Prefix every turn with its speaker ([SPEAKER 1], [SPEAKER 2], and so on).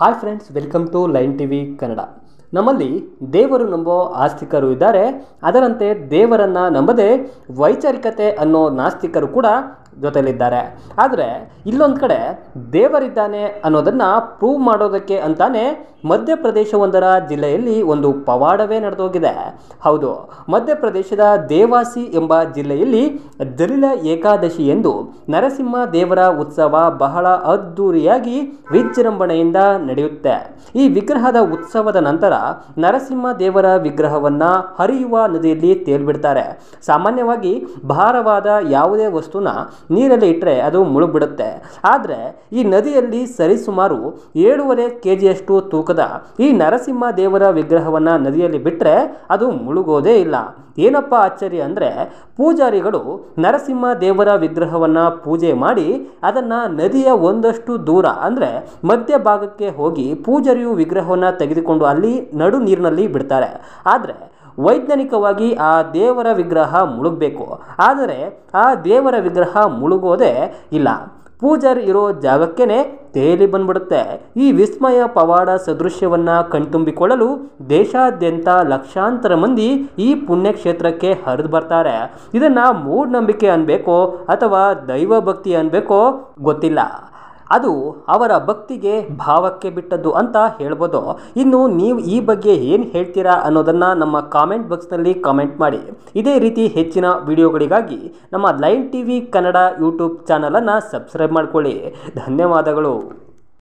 [SPEAKER 1] hi friends welcome to line TV Kannada ನಮ್ಮಲ್ಲಿ ದೇವರು ನಂಬೋ ಆಸ್ತಿಕರು ಇದ್ದಾರೆ ಅದರಂತೆ ದೇವರನ್ನ ನಂಬದೆ ವೈಚಾರಿಕತೆ ಅನ್ನೋ ನಾಸ್ತಿಕರು ಕೂಡ ಜೊತೆಲಿದ್ದಾರೆ ಆದರೆ ಇಲ್ಲೊಂದು ಕಡೆ ದೇವರಿದ್ದಾನೆ ಅನ್ನೋದನ್ನು ಪ್ರೂವ್ ಮಾಡೋದಕ್ಕೆ ಅಂತಾನೆ ಮಧ್ಯಪ್ರದೇಶವೊಂದರ ಜಿಲ್ಲೆಯಲ್ಲಿ ಒಂದು ಪವಾಡವೇ ನಡೆದೋಗಿದೆ ಹೌದು ಮಧ್ಯಪ್ರದೇಶದ ದೇವಾಸಿ ಎಂಬ ಜಿಲ್ಲೆಯಲ್ಲಿ ದಲಿಲ ಏಕಾದಶಿ ಎಂದು ನರಸಿಂಹ ದೇವರ ಉತ್ಸವ ಬಹಳ ಅದ್ಧೂರಿಯಾಗಿ ವಿಜೃಂಭಣೆಯಿಂದ ನಡೆಯುತ್ತೆ ಈ ವಿಗ್ರಹದ ಉತ್ಸವದ ನಂತರ ನರಸಿಂಹ ದೇವರ ವಿಗ್ರಹವನ್ನ ಹರಿಯುವ ನದಿಯಲ್ಲಿ ತೇಲ್ಬಿಡ್ತಾರೆ ಸಾಮಾನ್ಯವಾಗಿ ಭಾರವಾದ ಯಾವುದೇ ವಸ್ತುನ ನೀರಲ್ಲಿ ಇಟ್ಟರೆ ಅದು ಮುಳುಗ್ಬಿಡುತ್ತೆ ಆದರೆ ಈ ನದಿಯಲ್ಲಿ ಸರಿಸುಮಾರು ಏಳೂವರೆ ಕೆ ಜಿಯಷ್ಟು ತೂಕದ ಈ ನರಸಿಂಹ ದೇವರ ವಿಗ್ರಹವನ್ನು ನದಿಯಲ್ಲಿ ಬಿಟ್ಟರೆ ಅದು ಮುಳುಗೋದೇ ಇಲ್ಲ ಏನಪ್ಪ ಆಶ್ಚರ್ಯ ಅಂದರೆ ಪೂಜಾರಿಗಳು ನರಸಿಂಹ ದೇವರ ವಿಗ್ರಹವನ್ನು ಪೂಜೆ ಮಾಡಿ ಅದನ್ನು ನದಿಯ ಒಂದಷ್ಟು ದೂರ ಅಂದರೆ ಮಧ್ಯಭಾಗಕ್ಕೆ ಹೋಗಿ ಪೂಜಾರಿಯು ವಿಗ್ರಹವನ್ನು ತೆಗೆದುಕೊಂಡು ಅಲ್ಲಿ ನಡು ನೀರಿನಲ್ಲಿ ಬಿಡ್ತಾರೆ ಆದರೆ ವೈಜ್ಞಾನಿಕವಾಗಿ ಆ ದೇವರ ವಿಗ್ರಹ ಮುಳುಗಬೇಕು ಆದರೆ ಆ ದೇವರ ವಿಗ್ರಹ ಮುಳುಗೋದೇ ಇಲ್ಲ ಪೂಜಾರಿ ಇರೋ ಜಾಗಕ್ಕೇನೆ ತೇಲಿ ಬಂದ್ಬಿಡುತ್ತೆ ಈ ವಿಸ್ಮಯ ಪವಾಡ ಸದೃಶ್ಯವನ್ನ ಕಣ್ತುಂಬಿಕೊಳ್ಳಲು ದೇಶಾದ್ಯಂತ ಲಕ್ಷಾಂತರ ಮಂದಿ ಈ ಪುಣ್ಯಕ್ಷೇತ್ರಕ್ಕೆ ಹರಿದು ಬರ್ತಾರೆ ಇದನ್ನ ಮೂಢನಂಬಿಕೆ ಅನ್ಬೇಕೋ ಅಥವಾ ದೈವ ಭಕ್ತಿ ಅನ್ಬೇಕೋ ಗೊತ್ತಿಲ್ಲ ಅದು ಅವರ ಭಕ್ತಿಗೆ ಭಾವಕ್ಕೆ ಬಿಟ್ಟದ್ದು ಅಂತ ಹೇಳ್ಬೋದು ಇನ್ನು ನೀವು ಈ ಬಗ್ಗೆ ಏನು ಹೇಳ್ತೀರಾ ಅನ್ನೋದನ್ನು ನಮ್ಮ ಕಾಮೆಂಟ್ ಬಾಕ್ಸ್ನಲ್ಲಿ ಕಾಮೆಂಟ್ ಮಾಡಿ ಇದೇ ರೀತಿ ಹೆಚ್ಚಿನ ವಿಡಿಯೋಗಳಿಗಾಗಿ ನಮ್ಮ line T V Kannada YouTube ಚಾನಲನ್ನು ಸಬ್ಸ್ಕ್ರೈಬ್ ಮಾಡ್ಕೊಳ್ಳಿ ಧನ್ಯವಾದಗಳು